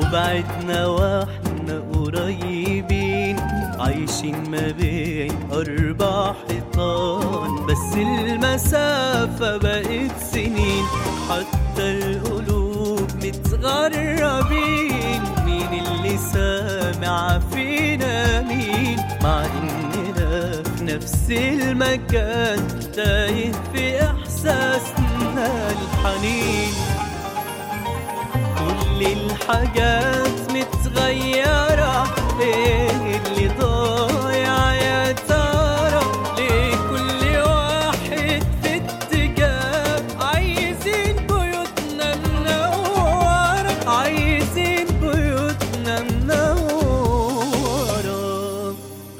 وبعدنا واحنا قريبين عايشين ما بين أربع حيطان بس المسافة بقت سنين حتى القلوب متغربين مين اللي سامع فينا مين مع إننا في نفس المكان تايه في إحساسنا الحنين كل الحاجات متغيرة ايه اللي ضايع يا ترى ليه كل واحد في اتجاه عايزين بيوتنا منورة عايزين بيوتنا منورة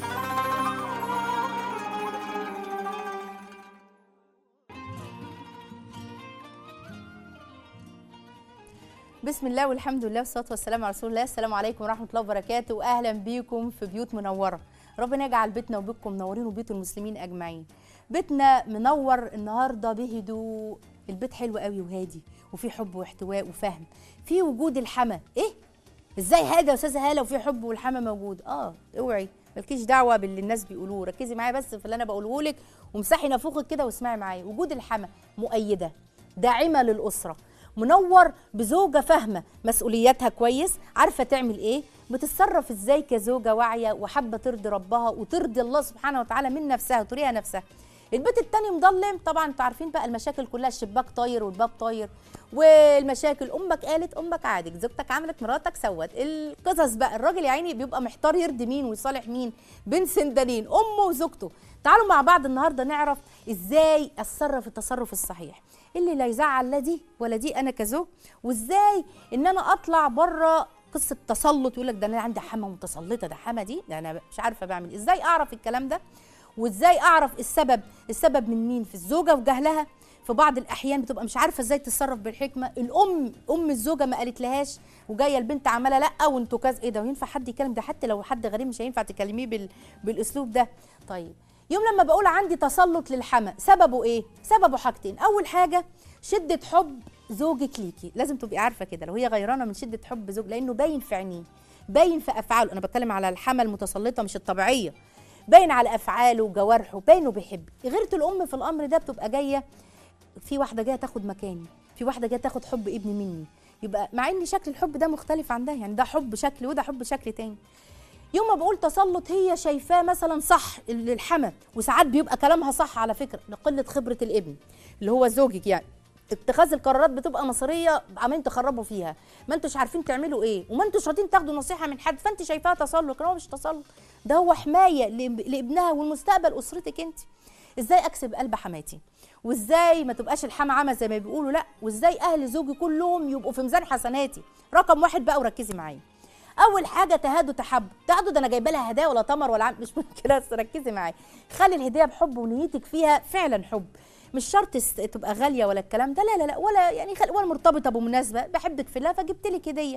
بسم الله والحمد لله والصلاه والسلام على رسول الله السلام عليكم ورحمه الله وبركاته واهلا بيكم في بيوت منوره ربنا يجعل بيتنا وبيتكم منورين وبيوت المسلمين اجمعين بيتنا منور النهارده بهدوء البيت حلو قوي وهادي وفي حب واحتواء وفهم في وجود الحما ايه ازاي هادي يا استاذه هاله وفي حب والحما موجود اه اوعي مالكيش دعوه باللي الناس بيقولوه ركزي معايا بس في اللي انا بقوله لك وامسحي نافوخك كده واسمعي معايا وجود الحما مؤيده داعمه للاسره منور بزوجة فاهمة مسؤولياتها كويس عارفة تعمل ايه بتتصرف ازاي كزوجة واعية وحابة ترضي ربها وترضي الله سبحانه وتعالى من نفسها وتريها نفسها البيت التاني مضلم طبعا انتوا عارفين بقى المشاكل كلها الشباك طاير والباب طاير والمشاكل امك قالت امك عادت زوجتك عملت مراتك سوت القصص بقى الراجل يا عيني بيبقى محتار يرضي مين ويصالح مين بين سندانين امه وزوجته تعالوا مع بعض النهارده نعرف ازاي اتصرف التصرف الصحيح اللي لا يزعل لا دي ولا دي انا كزوج وازاي ان انا اطلع بره قصه تسلط يقول لك ده انا عندي حما متسلطه ده حما دي ده انا مش عارفه بعمل ازاي اعرف الكلام ده وازاي اعرف السبب السبب من مين في الزوجه وجهلها في بعض الاحيان بتبقى مش عارفه ازاي تتصرف بالحكمه الام ام الزوجه ما قالت لهاش وجايه البنت عماله لا وانتوا كذا ايه ده وينفع حد يكلم ده حتى لو حد غريب مش هينفع تكلميه بال... بالاسلوب ده طيب يوم لما بقول عندي تسلط للحما سببه ايه سببه حاجتين اول حاجه شده حب زوجك ليكي لازم تبقي عارفه كده لو هي غيرانه من شده حب زوج لانه باين في عينيه باين في افعاله انا بتكلم على الحما المتسلطه مش الطبيعيه باين على افعاله وجوارحه باينه بيحب غيره الام في الامر ده بتبقى جايه في واحده جايه تاخد مكاني في واحده جايه تاخد حب ابني مني يبقى مع ان شكل الحب ده مختلف عن ده يعني ده حب شكل وده حب شكل تاني يوم ما بقول تسلط هي شايفاه مثلا صح للحما وساعات بيبقى كلامها صح على فكره لقله خبره الابن اللي هو زوجك يعني اتخاذ القرارات بتبقى مصيريه عمالين تخربوا فيها ما انتوش عارفين تعملوا ايه وما انتوش راضيين تاخدوا نصيحه من حد فانت شايفاها تسلط هو مش تسلط ده هو حمايه لاب- لابنها والمستقبل اسرتك انت ازاي اكسب قلب حماتي وازاي ما تبقاش الحما عمى زي ما بيقولوا لا وازاي اهل زوجي كلهم يبقوا في ميزان حسناتي رقم واحد بقى وركزي معايا اول حاجه تهادوا تحب تهادوا ده انا جايبه لها هدايا ولا تمر ولا عم مش مشكله بس ركزي معايا خلي الهديه بحب ونيتك فيها فعلا حب مش شرط است- تبقى غاليه ولا الكلام ده لا لا لا ولا يعني خل... ولا مرتبطه بمناسبه بحبك في الله فجبت لك هديه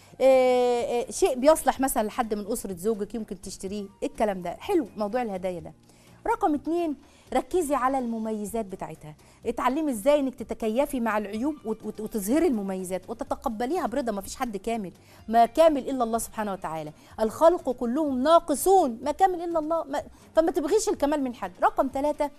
إيه إيه شيء بيصلح مثلا لحد من اسره زوجك يمكن تشتريه إيه الكلام ده حلو موضوع الهدايا ده رقم اتنين ركزي على المميزات بتاعتها اتعلمي ازاي انك تتكيفي مع العيوب وت- وت- وتظهري المميزات وتتقبليها برضا ما فيش حد كامل ما كامل الا الله سبحانه وتعالى الخلق كلهم ناقصون ما كامل الا الله ما فما تبغيش الكمال من حد رقم ثلاثة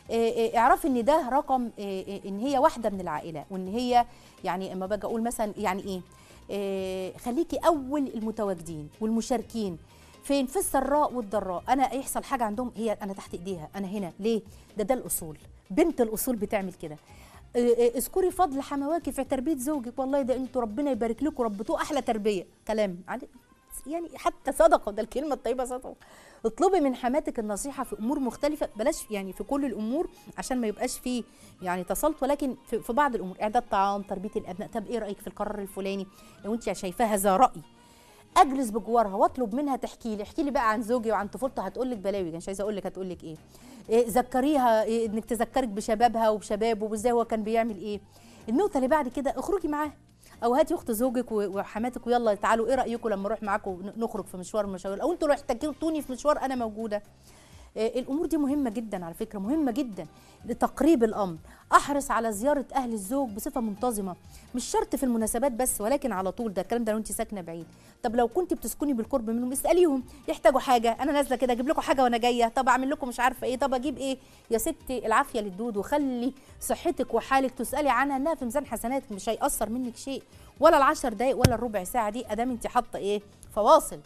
اعرفي ان ده رقم إيه، إيه، ان هي واحده من العائله وان هي يعني اما باجي اقول مثلا يعني ايه إيه، خليكي اول المتواجدين والمشاركين فين في السراء والضراء انا يحصل حاجه عندهم هي انا تحت ايديها انا هنا ليه ده ده الاصول بنت الاصول بتعمل كده إيه، إيه، اذكري فضل حمواكي في تربيه زوجك والله ده انتوا ربنا يبارك لكم ربطوه احلى تربيه كلام عادي. يعني حتى صدقه ده الكلمه الطيبه صدقه اطلبي من حماتك النصيحه في امور مختلفه بلاش يعني في كل الامور عشان ما يبقاش فيه يعني تسلط ولكن في, في بعض الامور اعداد طعام تربيه الابناء طب ايه رايك في القرار الفلاني لو انت شايفاه هذا راي اجلس بجوارها واطلب منها تحكي لي احكي لي بقى عن زوجي وعن طفولته هتقول لك بلاوي مش عايزه اقول لك هتقول لك ايه إيه، ذكريها إيه انك تذكرك بشبابها وبشبابه وازاي هو كان بيعمل ايه النقطه اللي بعد كده اخرجي معاه او هاتي اخت زوجك و- وحماتك ويلا تعالوا ايه رايكم لما اروح معاكم ن- نخرج في مشوار من المشاوير او انتوا لو احتاجتوني في مشوار انا موجوده آه، الامور دي مهمه جدا على فكره مهمه جدا لتقريب الامر احرص على زياره اهل الزوج بصفه منتظمه مش شرط في المناسبات بس ولكن على طول ده الكلام ده لو انت ساكنه بعيد طب لو كنت بتسكني بالقرب منهم اساليهم يحتاجوا حاجه انا نازله كده اجيب لكم حاجه وانا جايه طب اعمل لكم مش عارفه ايه طب اجيب ايه يا ستي العافيه للدود وخلي صحتك وحالك تسالي عنها انها في ميزان حسناتك مش هيأثر منك شيء ولا العشر دقايق ولا الربع ساعه دي ادام انت حاطه ايه فواصل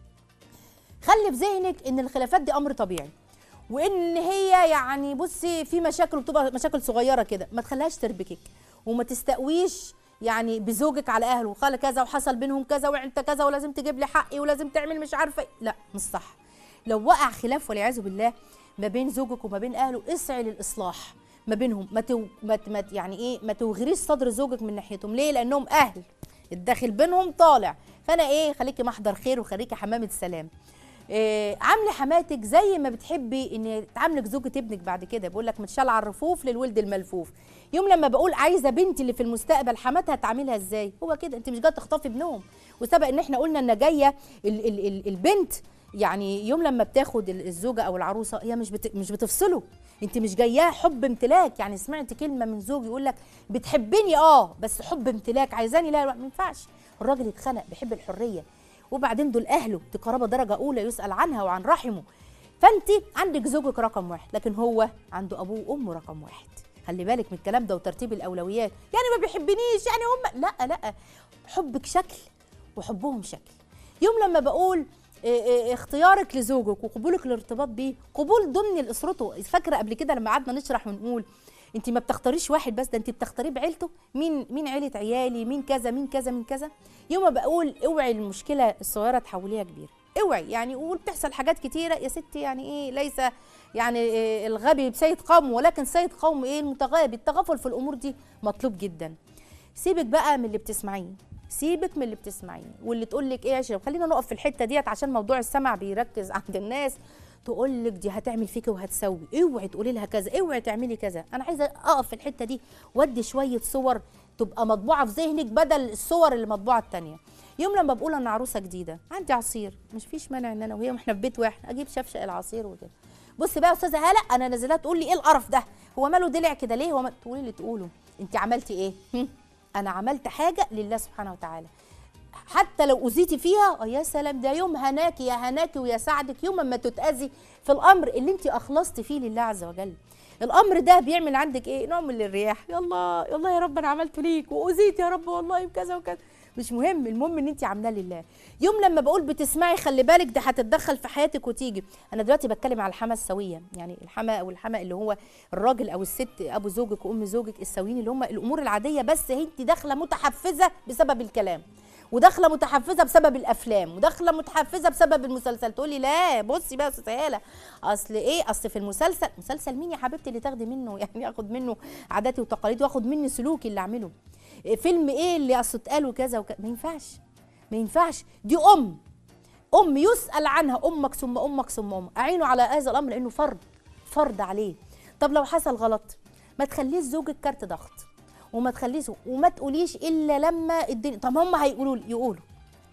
خلي في ذهنك ان الخلافات دي امر طبيعي وان هي يعني بصي في مشاكل بتبقى مشاكل صغيره كده ما تخليهاش تربكك وما تستقويش يعني بزوجك على اهله وقال كذا وحصل بينهم كذا وانت كذا ولازم تجيب لي حقي ولازم تعمل مش عارفه إيه. لا مش صح لو وقع خلاف والعياذ بالله ما بين زوجك وما بين اهله اسعي للاصلاح ما بينهم ما, تو... ما... ت- ما ت- يعني ايه ما توغريش صدر زوجك من ناحيتهم ليه لانهم اهل الداخل بينهم طالع فانا ايه خليكي محضر خير وخليكي حمامه سلام إيه عامله حماتك زي ما بتحبي ان تعاملك زوجة ابنك بعد كده بقول لك متشال على الرفوف للولد الملفوف يوم لما بقول عايزه بنتي اللي في المستقبل حماتها تعاملها ازاي هو كده انت مش جايه تخطفي ابنهم وسبق ان احنا قلنا ان جايه ال ال ال البنت يعني يوم لما بتاخد ال- الزوجه او العروسه هي مش بت مش بتفصله انت مش جاياه حب امتلاك يعني سمعت كلمه من زوج يقول لك بتحبني اه بس حب امتلاك عايزاني لا لا، ما ينفعش الراجل اتخنق بيحب الحريه وبعدين دول اهله دي قرابه درجه اولى يسال عنها وعن رحمه فانت عندك زوجك رقم واحد لكن هو عنده ابوه وامه رقم واحد خلي بالك من الكلام ده وترتيب الاولويات يعني ما بيحبنيش يعني هم لا لا حبك شكل وحبهم شكل يوم لما بقول إيه إيه اختيارك لزوجك وقبولك للارتباط بيه قبول ضمن اسرته فاكره قبل كده لما قعدنا نشرح ونقول انت ما بتختاريش واحد بس ده انت بتختاريه بعيلته مين مين عيله عيالي مين كذا مين كذا مين كذا يوم ما بقول اوعي المشكله الصغيره تحوليها كبيره اوعي يعني وبتحصل حاجات كتيره يا ستي يعني ايه ليس يعني إيه الغبي بسيد قوم ولكن سيد قوم ايه المتغابي التغافل في الامور دي مطلوب جدا سيبك بقى من اللي بتسمعيه سيبك من اللي بتسمعيه واللي تقول لك ايه يا شباب خلينا نقف في الحته ديت عشان موضوع السمع بيركز عند الناس تقول لك دي هتعمل فيكي وهتسوي اوعي تقولي لها كذا اوعي تعملي كذا انا عايزه اقف في الحته دي وادي شويه صور تبقى مطبوعه في ذهنك بدل الصور اللي مطبوعه التانية يوم لما بقول انا عروسه جديده عندي عصير مش فيش مانع ان انا وهي واحنا في بيت واحد اجيب شفشق العصير وكده بصي بقى يا استاذه هاله انا نازله تقول لي ايه القرف ده هو ماله دلع كده ليه هو ما تقولي اللي تقوله انت عملتي ايه هم؟ انا عملت حاجه لله سبحانه وتعالى حتى لو اذيتي فيها اه يا سلام ده يوم هناكي يا هناكي ويا سعدك يوم ما تتاذي في الامر اللي انت اخلصتي فيه لله عز وجل الامر ده بيعمل عندك ايه نوع من الرياح يلا يلا يا رب انا عملته ليك واذيت يا رب والله بكذا وكذا مش مهم المهم ان انت عاملاه لله يوم لما بقول بتسمعي خلي بالك ده هتتدخل في حياتك وتيجي انا دلوقتي بتكلم على الحما السويه يعني الحما او الحما اللي هو الراجل او الست ابو زوجك وام زوجك السويين اللي هم الامور العاديه بس انت داخله متحفزه بسبب الكلام وداخله متحفزه بسبب الافلام وداخله متحفزه بسبب المسلسل تقولي لا بصي بقى يا استاذه هاله اصل ايه اصل في المسلسل مسلسل مين يا حبيبتي اللي تاخدي منه يعني اخد منه عاداتي وتقاليدي واخد مني سلوكي اللي اعمله إيه فيلم ايه اللي اصل اتقال وكذا وكذا ما ينفعش ما ينفعش دي ام ام يسال عنها امك ثم امك ثم امك اعينه على هذا الامر لانه فرض فرض عليه طب لو حصل غلط ما تخليش زوجك كارت ضغط وما تخليش وما تقوليش الا لما الدنيا طب هم هيقولوا لي يقولوا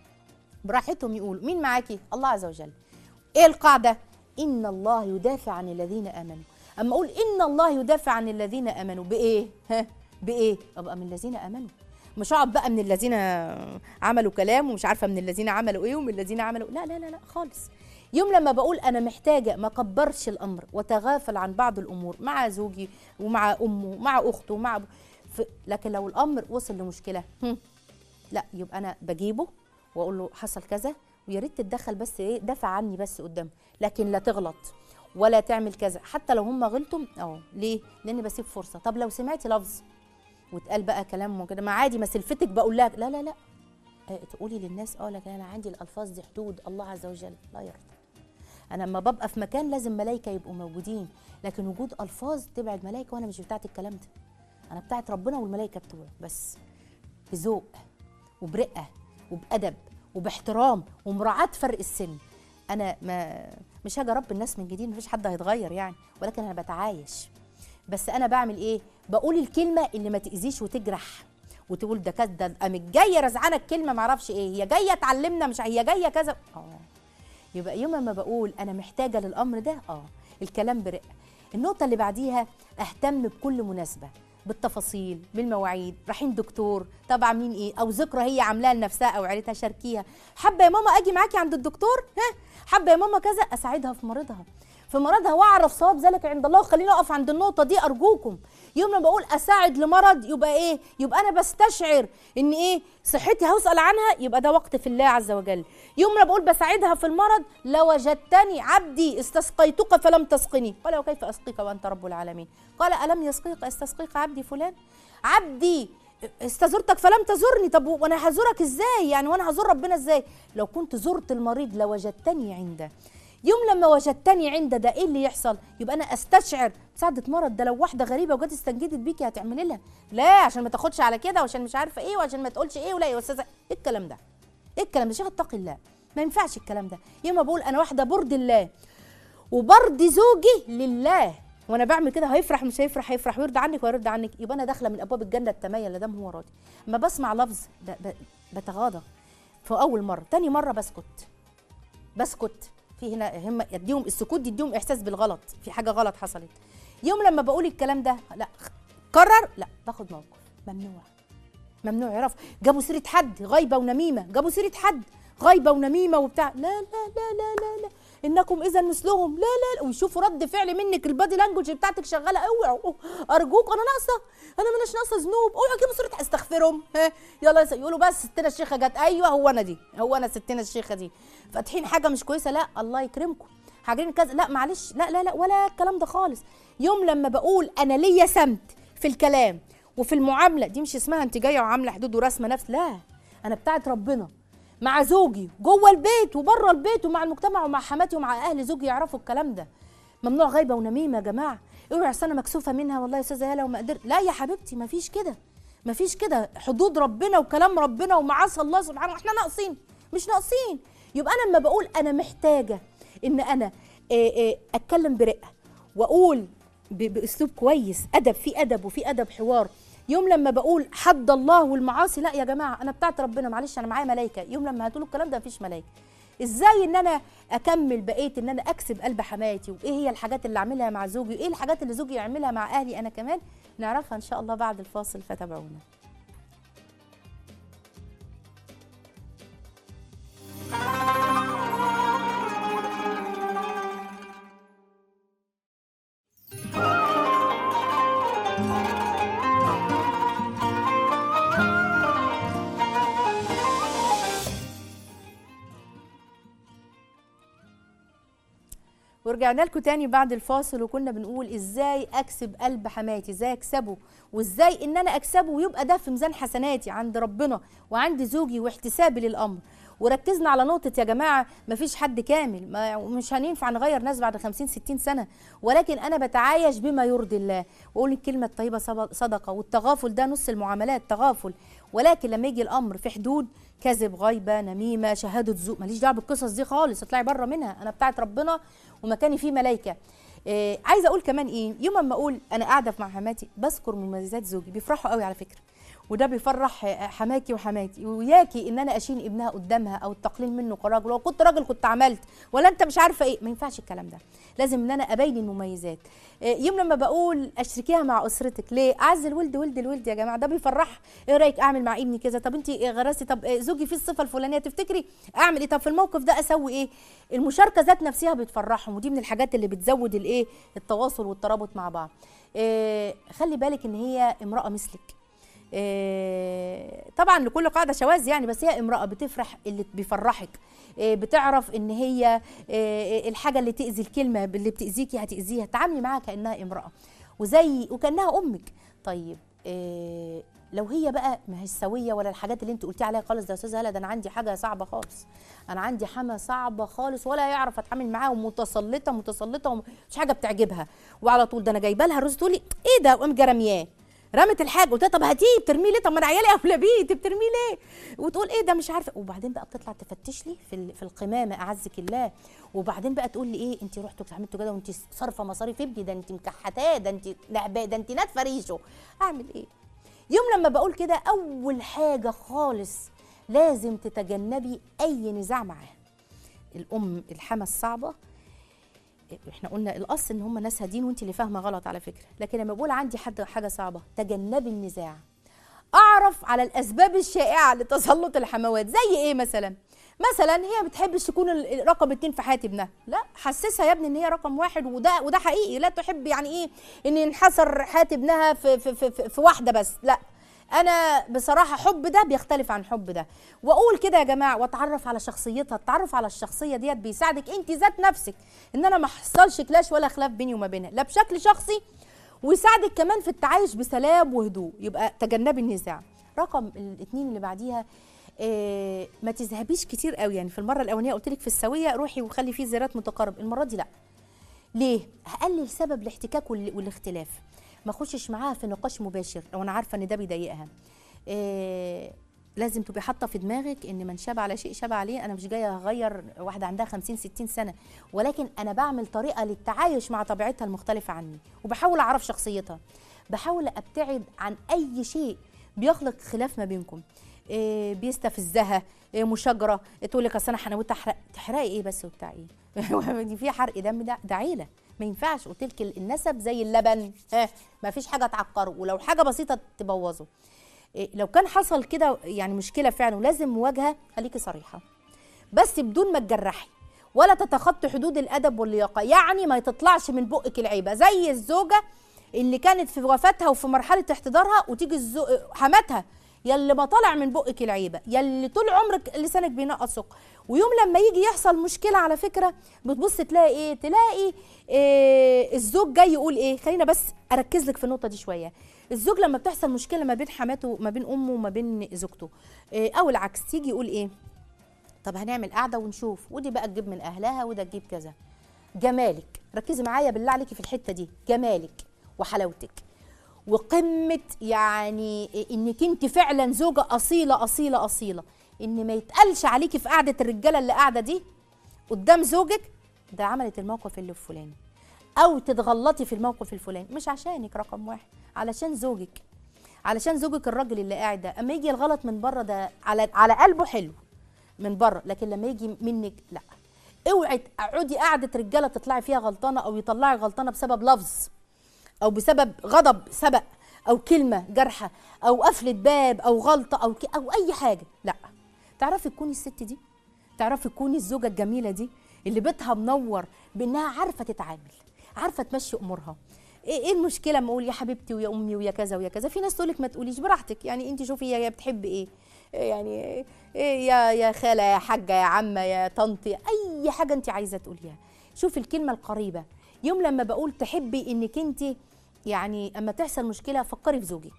براحتهم يقولوا مين معاكي الله عز وجل ايه القاعده ان الله يدافع عن الذين امنوا اما اقول ان الله يدافع عن الذين امنوا بايه ها بايه ابقى من الذين امنوا مش اقعد بقى من الذين عملوا كلام ومش عارفه من الذين عملوا ايه ومن الذين عملوا لا لا لا لا خالص يوم لما بقول انا محتاجه ما كبرش الامر وتغافل عن بعض الامور مع زوجي ومع امه ومع اخته ومع أبو ف... لكن لو الامر وصل لمشكله هم، لا يبقى انا بجيبه واقول له حصل كذا ويا ريت تتدخل بس ايه دافع عني بس قدام لكن لا تغلط ولا تعمل كذا حتى لو هم غلطوا اه ليه لاني بسيب فرصه طب لو سمعتي لفظ واتقال بقى كلام وكده ما عادي ما سلفتك بقول لها لا لا لا آه، تقولي للناس اه لكن انا عندي الالفاظ دي حدود الله عز وجل لا يرضى انا لما ببقى في مكان لازم ملائكه يبقوا موجودين لكن وجود الفاظ تبعد ملائكه وانا مش بتاعت الكلام ده انا بتاعت ربنا والملائكه بتوعه بس بذوق وبرقه وبادب وباحترام ومراعاه فرق السن انا ما مش هاجي اربي الناس من جديد مفيش حد هيتغير يعني ولكن انا بتعايش بس انا بعمل ايه بقول الكلمه اللي ما تاذيش وتجرح وتقول ده كذا ده قامت جايه رزعانه الكلمه ما اعرفش ايه هي جايه تعلمنا مش هي جايه كذا اه يبقى يوم ما بقول انا محتاجه للامر ده اه الكلام برقه النقطه اللي بعديها اهتم بكل مناسبه بالتفاصيل بالمواعيد رايحين دكتور طب عاملين ايه او ذكرى هي عاملاها لنفسها او عيلتها شاركيها حابه يا ماما اجي معاكي عند الدكتور ها حابه يا ماما كذا اساعدها في مرضها في مرضها واعرف صواب ذلك عند الله وخليني اقف عند النقطه دي ارجوكم يوم لما بقول اساعد لمرض يبقى ايه يبقى انا بستشعر ان ايه صحتي هسال عنها يبقى ده وقت في الله عز وجل يوم لما بقول بساعدها في المرض لوجدتني عبدي استسقيتك فلم تسقني قال وكيف اسقيك وانت رب العالمين قال الم يسقيك استسقيك عبدي فلان عبدي استزرتك فلم تزرني طب وانا هزورك ازاي يعني وانا هزور ربنا ازاي لو كنت زرت المريض لوجدتني عنده يوم لما وجدتني عند ده ايه اللي يحصل يبقى انا استشعر مساعده مرض ده لو واحده غريبه وجت استنجدت بيكي هتعملي لها لا عشان ما تاخدش على كده وعشان مش عارفه ايه وعشان ما تقولش ايه ولا يا استاذه ايه الكلام ده ايه الكلام ده شيخ اتقي الله ما ينفعش الكلام ده يوم ما بقول انا واحده برد الله وبرد زوجي لله وانا بعمل كده هيفرح مش هيفرح هيفرح ويرضى عنك ويرضى عنك يبقى انا داخله من ابواب الجنه التمية لا دام هو راضي اما بسمع لفظ ب- ب- بتغاضى في اول مره تاني مره بسكت بسكت في هنا هم يديهم السكوت يديهم احساس بالغلط في حاجه غلط حصلت يوم لما بقول الكلام ده لا كرر لا باخد موقف ممنوع ممنوع يعرف جابوا سيره حد غايبه ونميمه جابوا سيره حد غايبه ونميمه وبتاع لا لا لا لا لا, لا. انكم اذا مثلهم لا لا لا ويشوفوا رد فعل منك البادي لانجوج بتاعتك شغاله اوعوا ارجوك انا ناقصه انا ماناش ناقصه ذنوب اوعوا تجيبوا صوره استغفرهم ها يلا يس- يقولوا بس ستنا الشيخه جت ايوه هو انا دي هو انا ستنا الشيخه دي فاتحين حاجه مش كويسه لا الله يكرمكم حاجين كذا لا معلش لا لا لا ولا الكلام ده خالص يوم لما بقول انا ليا سمت في الكلام وفي المعامله دي مش اسمها انت جايه وعامله حدود ورسمه نفس لا انا بتاعت ربنا مع زوجي جوه البيت وبره البيت ومع المجتمع ومع حماتي ومع اهل زوجي يعرفوا الكلام ده ممنوع غيبه ونميمه يا جماعه اوعي أصل انا مكسوفه منها والله يا استاذه هاله وما قدرت لا يا حبيبتي ما فيش كده ما فيش كده حدود ربنا وكلام ربنا ومعاصي الله سبحانه احنا ناقصين مش ناقصين يبقى انا لما بقول انا محتاجه ان انا آه، آه، اتكلم برقه واقول ب- باسلوب كويس ادب في ادب وفي ادب حوار يوم لما بقول حد الله والمعاصي لا يا جماعه انا بتاعت ربنا معلش انا معايا ملائكه يوم لما هتقولوا الكلام ده مفيش ملائكه ازاي ان انا اكمل بقيه ان انا اكسب قلب حماتي وايه هي الحاجات اللي اعملها مع زوجي وايه الحاجات اللي زوجي يعملها مع اهلي انا كمان نعرفها ان شاء الله بعد الفاصل فتابعونا ورجعنا لكم تاني بعد الفاصل وكنا بنقول ازاي اكسب قلب حماتي ازاي اكسبه وازاي ان انا اكسبه ويبقى ده في ميزان حسناتي عند ربنا وعند زوجي واحتسابي للامر وركزنا على نقطة يا جماعة مفيش حد كامل ما مش هننفع نغير ناس بعد 50 60 سنة ولكن أنا بتعايش بما يرضي الله وأقول الكلمة الطيبة صب- صدقة والتغافل ده نص المعاملات تغافل ولكن لما يجي الأمر في حدود كذب غيبة نميمة شهادة زور ماليش دعوة بالقصص دي خالص اطلعي بره منها أنا بتاعت ربنا ومكاني فيه ملايكة إيه عايزه اقول كمان ايه يوم ما اقول انا قاعده مع حماتي بذكر مميزات زوجي بيفرحوا قوي على فكره وده بيفرح حماكي وحماتي وياكي ان انا اشين ابنها قدامها او التقليل منه كراجل لو كنت راجل كنت عملت ولا انت مش عارفه ايه ما ينفعش الكلام ده لازم ان انا ابين المميزات إيه، يوم لما بقول اشتركيها مع اسرتك ليه اعز الولد ولد الولد يا جماعه ده بيفرح ايه رايك اعمل مع ابني كذا طب انت إيه غرستي طب إيه زوجي فيه الصفه الفلانيه تفتكري اعمل ايه طب في الموقف ده اسوي ايه المشاركه ذات نفسها بتفرحهم ودي من الحاجات اللي بتزود الايه التواصل والترابط مع بعض إيه خلي بالك ان هي امراه مثلك إيه، طبعا لكل قاعده شواذ يعني بس هي امراه بتفرح اللي بيفرحك إيه، بتعرف ان هي إيه، الحاجه اللي تاذي الكلمه اللي بتاذيكي هتاذيها تعاملي معاها كانها امراه وزي وكانها امك طيب إيه، لو هي بقى ما هيش سويه ولا الحاجات اللي انت قلتي عليها خالص ده يا استاذه هلا ده انا عندي حاجه صعبه خالص انا عندي حما صعبه خالص ولا يعرف اتعامل معاها ومتسلطه متسلطه ومش حاجه بتعجبها وعلى طول ده انا جايبه لها الرز تقول لي ايه ده وقام جرمياه رمت الحاجه قلت لها طب هاتيه بترميه ليه طب ما انا عيالي اولى بيه انت بترميه ليه وتقول ايه ده مش عارفه وبعدين بقى بتطلع تفتش لي في ال- في القمامه اعزك الله وبعدين بقى تقول لي ايه انت رحتوا عملتوا كده وانت صارفه مصاريف ابني ده انت مكحتاه ده انت لعباه ده انت نات فريشه اعمل ايه يوم لما بقول كده اول حاجه خالص لازم تتجنبي اي نزاع معاه الام الحما الصعبه احنا قلنا الاصل ان هم ناس هادين وانت اللي فاهمه غلط على فكره لكن لما بقول عندي حد حاجه صعبه تجنبي النزاع اعرف على الاسباب الشائعه لتسلط الحموات زي ايه مثلا مثلا هي ما بتحبش تكون ال- رقم اتنين في حياه ابنها لا حسسها يا ابني ان هي رقم واحد وده وده حقيقي لا تحب يعني ايه ان ينحصر حياه ابنها في في في, في, في واحده بس لا انا بصراحه حب ده بيختلف عن حب ده واقول كده يا جماعه واتعرف على شخصيتها التعرف على الشخصيه ديت بيساعدك انت ذات نفسك ان انا ما حصلش كلاش ولا خلاف بيني وما بينها لا بشكل شخصي ويساعدك كمان في التعايش بسلام وهدوء يبقى تجنبي النزاع رقم الاثنين اللي بعديها إيه ما تذهبيش كتير قوي يعني في المره الاولانيه قلت لك في السويه روحي وخلي فيه زيارات متقارب المره دي لا ليه هقلل سبب الاحتكاك وال- والاختلاف ما اخشش معاها في نقاش مباشر لو انا عارفه ان ده بيضايقها إيه لازم تبقي حاطه في دماغك ان من شاب على شيء شاب عليه انا مش جايه اغير واحده عندها 50 60 سنه ولكن انا بعمل طريقه للتعايش مع طبيعتها المختلفه عني وبحاول اعرف شخصيتها بحاول ابتعد عن اي شيء بيخلق خلاف ما بينكم إيه بيستفزها إيه مشاجره تقول لك اصل انا حنويت احرق تحرقي ايه بس وبتاع ايه دي في حرق دم ده ده عيله ما ينفعش قلت لك النسب زي اللبن ها ما فيش حاجه تعكره ولو حاجه بسيطه تبوظه إيه لو كان حصل كده يعني مشكله فعلا ولازم مواجهه خليكي صريحه بس بدون ما تجرحي ولا تتخطي حدود الادب واللياقه يعني ما تطلعش من بقك العيبه زي الزوجه اللي كانت في وفاتها وفي مرحله احتضارها وتيجي الزو... حماتها يلي ما طالع من بقك العيبه يلي طول عمرك لسانك بينقص سكر ويوم لما يجي يحصل مشكله على فكره بتبص تلاقي ايه تلاقي إيه الزوج جاي يقول ايه خلينا بس اركز لك في النقطه دي شويه الزوج لما بتحصل مشكله ما بين حماته ما بين امه وما بين زوجته إيه او العكس يجي يقول ايه طب هنعمل قعده ونشوف ودي بقى تجيب من اهلها وده تجيب كذا جمالك ركزي معايا بالله عليكي في الحته دي جمالك وحلاوتك وقمه يعني انك انت فعلا زوجه اصيله اصيله اصيله ان ما يتقالش عليكي في قعده الرجاله اللي قاعده دي قدام زوجك ده عملت الموقف اللي فلاني او تتغلطي في الموقف الفلاني مش عشانك رقم واحد علشان زوجك علشان زوجك الراجل اللي قاعد ده اما يجي الغلط من بره ده على على قلبه حلو من بره لكن لما يجي منك لا اوعي تقعدي قعده رجاله تطلعي فيها غلطانه او يطلعي غلطانه بسبب لفظ او بسبب غضب سبق او كلمه جارحه او قفله باب او غلطه او ك... او اي حاجه لا تعرفي تكوني الست دي تعرفي تكوني الزوجه الجميله دي اللي بيتها منور بانها عارفه تتعامل عارفه تمشي امورها ايه إيه المشكله اما اقول يا حبيبتي ويا امي ويا كذا ويا كذا في ناس تقول لك ما تقوليش براحتك يعني انت شوفي هي بتحب ايه إيه يعني إيه يا يا خاله يا حاجه يا عمه يا طنطي اي حاجه انت عايزه تقوليها شوفي الكلمه القريبه يوم لما بقول تحبي انك انت يعني اما تحصل مشكله فكري في زوجك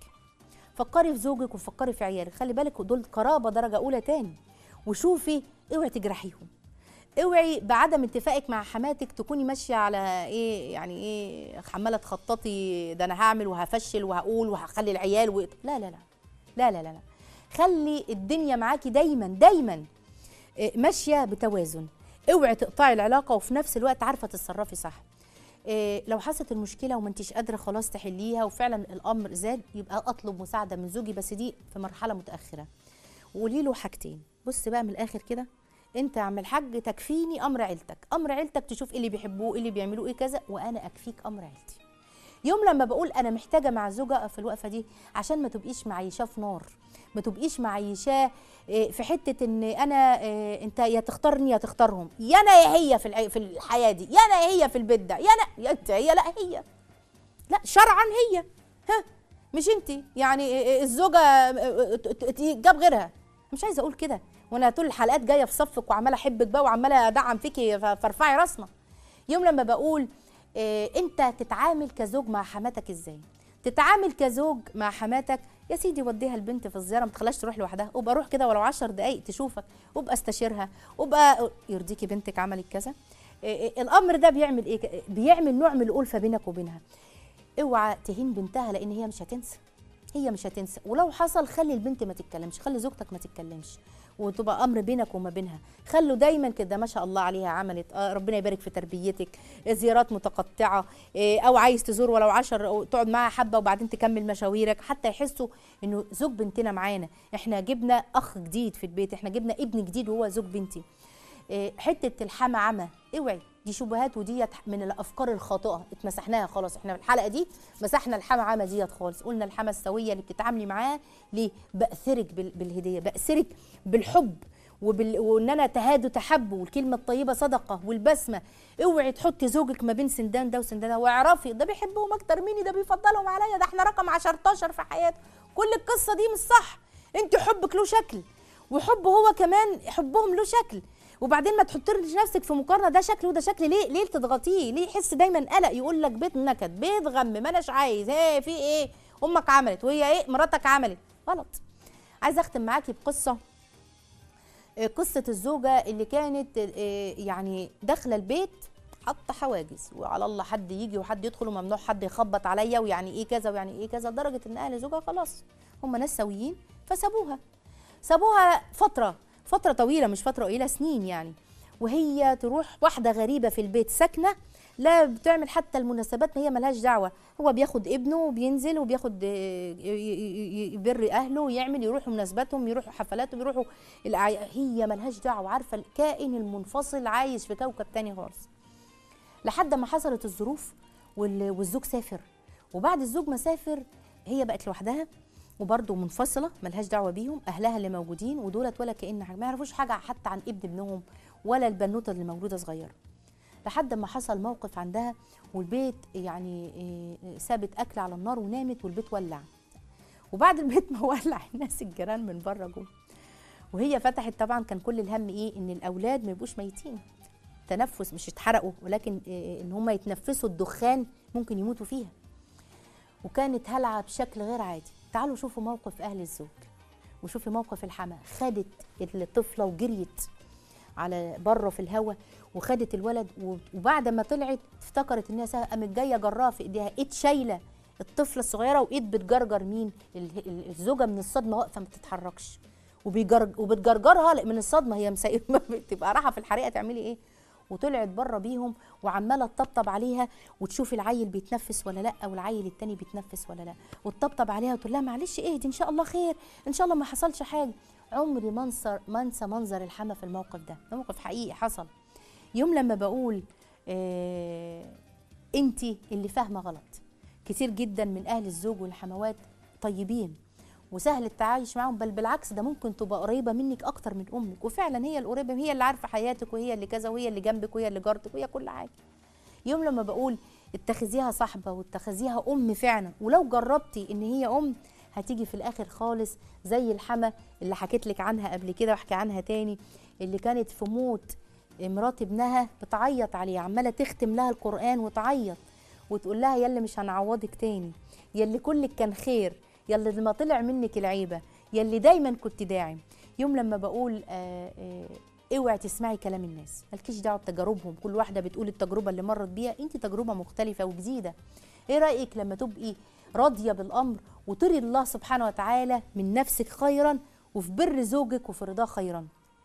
فكري في زوجك وفكري في عيالك خلي بالك دول قرابه درجه اولى تاني وشوفي اوعي تجرحيهم اوعي بعدم اتفاقك مع حماتك تكوني ماشيه على ايه يعني ايه عماله تخططي ده انا هعمل وهفشل وهقول وهخلي العيال و... لا لا لا لا لا لا لا خلي الدنيا معاكي دايما دايما إيه، ماشيه بتوازن اوعي تقطعي العلاقه وفي نفس الوقت عارفه تتصرفي صح إيه، لو حصلت المشكله وما انتيش قادره خلاص تحليها وفعلا الامر زاد يبقى اطلب مساعده من زوجي بس دي في مرحله متاخره وقولي له حاجتين بص بقى من الاخر كده انت يا عم الحاج تكفيني امر عيلتك امر عيلتك تشوف ايه اللي بيحبوه ايه اللي بيعملوه ايه كذا وانا اكفيك امر عيلتي يوم لما بقول انا محتاجه مع الزوجه في الوقفه دي عشان ما تبقيش معيشاه في نار ما تبقيش معيشاه إيه، في حته ان انا إيه، انت يا تختارني يا تختارهم يا انا يا هي في العي- في الحياه دي يا انا يا هي في البيت ده يا انا يا انت هي لا هي لا شرعا هي ها مش انت يعني إيه، إيه، الزوجه إيه، ت- ت- جاب غيرها مش عايزه اقول كده وانا طول الحلقات جايه في صفك وعماله احبك بقى وعماله ادعم فيكي ف- فارفعي راسنا يوم لما بقول إيه انت تتعامل كزوج مع حماتك ازاي تتعامل كزوج مع حماتك يا سيدي وديها البنت في الزياره ما تخليهاش تروح لوحدها وابقى روح كده ولو 10 دقائق تشوفك وابقى استشيرها وابقى يرضيكي بنتك عملت كذا إيه إيه الامر ده بيعمل ايه بيعمل نوع من الالفه بينك وبينها اوعى تهين بنتها لان هي مش هتنسى هي مش هتنسى ولو حصل خلي البنت ما تتكلمش خلي زوجتك ما تتكلمش وتبقى امر بينك وما بينها خلوا دايما كده ما شاء الله عليها عملت آه ربنا يبارك في تربيتك زيارات متقطعه إيه او عايز تزور ولو عشر أو تقعد معاها حبه وبعدين تكمل مشاويرك حتى يحسوا انه زوج بنتنا معانا احنا جبنا اخ جديد في البيت احنا جبنا ابن جديد وهو زوج بنتي إيه، حته الحما عمى اوعي دي شبهات وديت من الافكار الخاطئه اتمسحناها خلاص احنا في الحلقه دي مسحنا الحما عمى ديت خالص قلنا الحما السويه اللي بتتعاملي معاه ليه باثرك بال- بالهديه باثرك بالحب وبال... وان انا تهاد تحب والكلمه الطيبه صدقه والبسمه اوعي تحطي زوجك ما بين سندان ده وسندان ده واعرفي ده بيحبهم اكتر مني ده بيفضلهم عليا ده احنا رقم 10 في حياته كل القصه دي مش صح انت حبك له شكل وحب هو كمان حبهم له شكل وبعدين ما تحطيش نفسك في مقارنه ده شكل وده شكل ليه ليه تضغطيه ليه يحس دايما قلق يقول لك بيت نكد بيت غم ما اناش عايز ايه في ايه امك عملت وهي ايه مراتك عملت غلط عايزه اختم معاكي بقصه آه، قصه الزوجه اللي كانت آه، يعني داخله البيت حاطه حواجز وعلى الله حد يجي وحد يدخل وممنوع حد يخبط عليا ويعني ايه كذا ويعني ايه كذا لدرجه ان اهل زوجها خلاص هم ناس سويين فسابوها سابوها فتره فتره طويله مش فتره قليله سنين يعني وهي تروح واحده غريبه في البيت ساكنه لا بتعمل حتى المناسبات ما هي ملهاش دعوه هو بياخد ابنه وبينزل وبياخد آه، ي- ي- ي- يبر اهله ويعمل يروحوا مناسباتهم يروحوا حفلاتهم يروحوا الأعي... هي ملهاش دعوه عارفه الكائن المنفصل عايش في كوكب تاني خالص لحد ما حصلت الظروف وال- والزوج سافر وبعد الزوج ما سافر هي بقت لوحدها وبرضه منفصله ملهاش دعوه بيهم اهلها اللي موجودين ودولت ولا كأن حاجه ما يعرفوش حاجه حتى عن ابن ابنهم ولا البنوته اللي مولوده صغيره لحد ما حصل موقف عندها والبيت يعني إيه، سابت اكل على النار ونامت والبيت ولع وبعد البيت ما ولع الناس الجيران من بره جم وهي فتحت طبعا كان كل الهم ايه ان الاولاد ما يبقوش ميتين تنفس مش يتحرقوا ولكن إيه، ان هم يتنفسوا الدخان ممكن يموتوا فيها وكانت هلعة بشكل غير عادي تعالوا شوفوا موقف اهل الزوج وشوفي موقف الحما خدت الطفله وجريت على بره في الهوا وخدت الولد و- وبعد ما طلعت افتكرت ان هي سا- قامت جايه جراها في ايديها ايد شايله الطفله الصغيره وايد بتجرجر مين ال- ال- الزوجه من الصدمه واقفه ما تتحركش وبيجرج وبتجرجرها لا من الصدمه هي مسيبه بتبقى رايحه في الحريقه تعملي ايه وطلعت بره بيهم وعماله تطبطب عليها وتشوف العيل بيتنفس ولا لا والعيل التاني بيتنفس ولا لا وتطبطب عليها وتقول لها معلش اهدي ان شاء الله خير ان شاء الله ما حصلش حاجه عمري ما انسى ما انسى منظر الحما في الموقف ده ده موقف حقيقي حصل يوم لما بقول آه انت اللي فاهمه غلط كتير جدا من اهل الزوج والحموات طيبين وسهل التعايش معاهم بل بالعكس ده ممكن تبقى قريبه منك اكتر من امك وفعلا هي القريبه هي اللي عارفه حياتك وهي اللي كذا وهي اللي جنبك وهي اللي جارتك وهي كل حاجه يوم لما بقول اتخذيها صاحبه واتخذيها ام فعلا ولو جربتي ان هي ام هتيجي في الاخر خالص زي الحما اللي حكيت لك عنها قبل كده واحكي عنها تاني اللي كانت في موت مرات ابنها بتعيط عليه عماله تختم لها القران وتعيط وتقول لها يلي مش هنعوضك تاني يلي كلك كان خير يلي ما طلع منك العيبه يلي دايما كنت داعم يوم لما بقول آه آه اوعي تسمعي كلام الناس مالكيش دعوه بتجاربهم كل واحده بتقول التجربه اللي مرت بيها انت تجربه مختلفه وجديده ايه رايك لما تبقي راضيه بالامر وتري الله سبحانه وتعالى من نفسك خيرا وفي بر زوجك وفي رضاه خيرا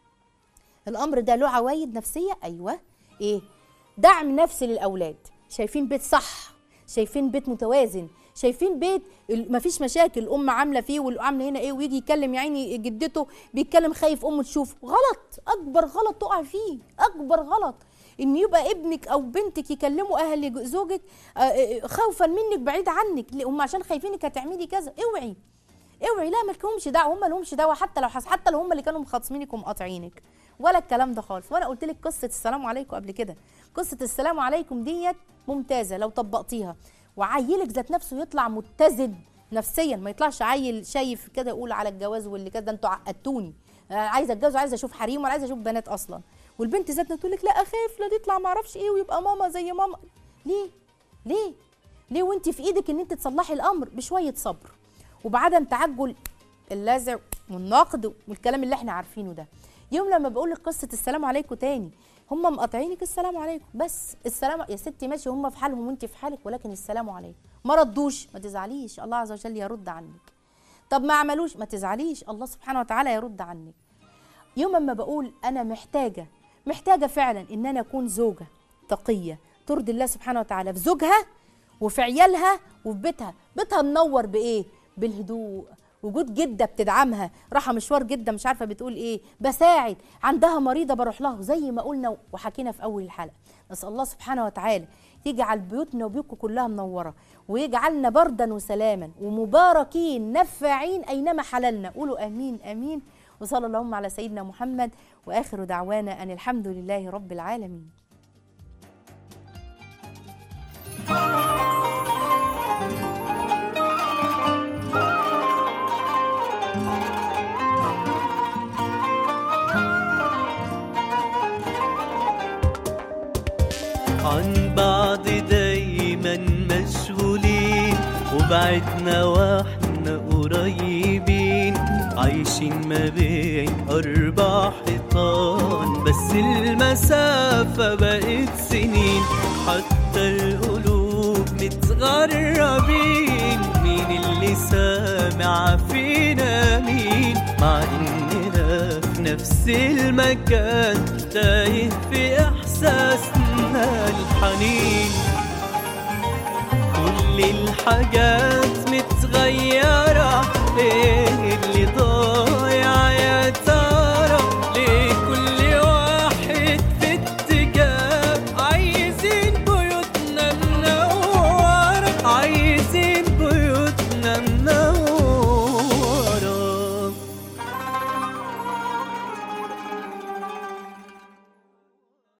الامر ده له عوايد نفسيه ايوه ايه دعم نفسي للاولاد شايفين بيت صح شايفين بيت متوازن شايفين بيت ال- مفيش مشاكل الام عامله فيه والعامله هنا ايه ويجي يكلم يا عيني جدته بيتكلم خايف امه تشوفه غلط اكبر غلط تقع فيه اكبر غلط ان يبقى ابنك او بنتك يكلموا اهل زوجك آه، آه، خوفا منك بعيد عنك ليه؟ هم عشان خايفينك هتعملي كذا اوعي اوعي لا مالكمش دعوه هم لهمش دعوه حتى لو حس حتى لو هم اللي كانوا مخاصمينك ومقاطعينك ولا الكلام ده خالص وانا قلت لك قصه السلام عليكم قبل كده قصه السلام عليكم ديت ممتازه لو طبقتيها وعيلك ذات نفسه يطلع متزن نفسيا ما يطلعش عيل شايف كده يقول على الجواز واللي كده ده انتوا عقدتوني آه، عايزه اتجوز وعايزه اشوف حريم ولا عايزه اشوف بنات اصلا والبنت ذات نفسها تقول لك لا اخاف لا تطلع ما اعرفش ايه ويبقى ماما زي ماما ليه ليه ليه وانت في ايدك ان انت تصلحي الامر بشويه صبر وبعدم تعجل اللازع والنقد والكلام اللي احنا عارفينه ده يوم لما بقول لك قصه السلام عليكم تاني هم مقاطعينك السلام عليكم بس السلام يا ستي ماشي هم في حالهم وانت في حالك ولكن السلام عليكم ما ردوش ما تزعليش الله عز وجل يرد عنك طب ما عملوش ما تزعليش الله سبحانه وتعالى يرد عنك يوم ما بقول انا محتاجه محتاجه فعلا ان انا اكون زوجه تقيه ترضي الله سبحانه وتعالى في زوجها وفي عيالها وفي بيتها بيتها منور بايه بالهدوء وجود جده بتدعمها راحه مشوار جده مش عارفه بتقول ايه بساعد عندها مريضه بروح لها زي ما قلنا وحكينا في اول الحلقه نسال الله سبحانه وتعالى يجعل بيوتنا وبيوتكم كلها منوره ويجعلنا بردا وسلاما ومباركين نفاعين اينما حللنا قولوا امين امين وصلى اللهم على سيدنا محمد واخر دعوانا ان الحمد لله رب العالمين عن بعض دايما مشغولين وبعدنا واحنا قريبين عايشين ما بين أربع حيطان بس المسافة بقت سنين حتى القلوب متغربين مين اللي سامع فينا مين مع إننا في نفس المكان تايه في إحساسنا الحنين كل الحاجات متغيرة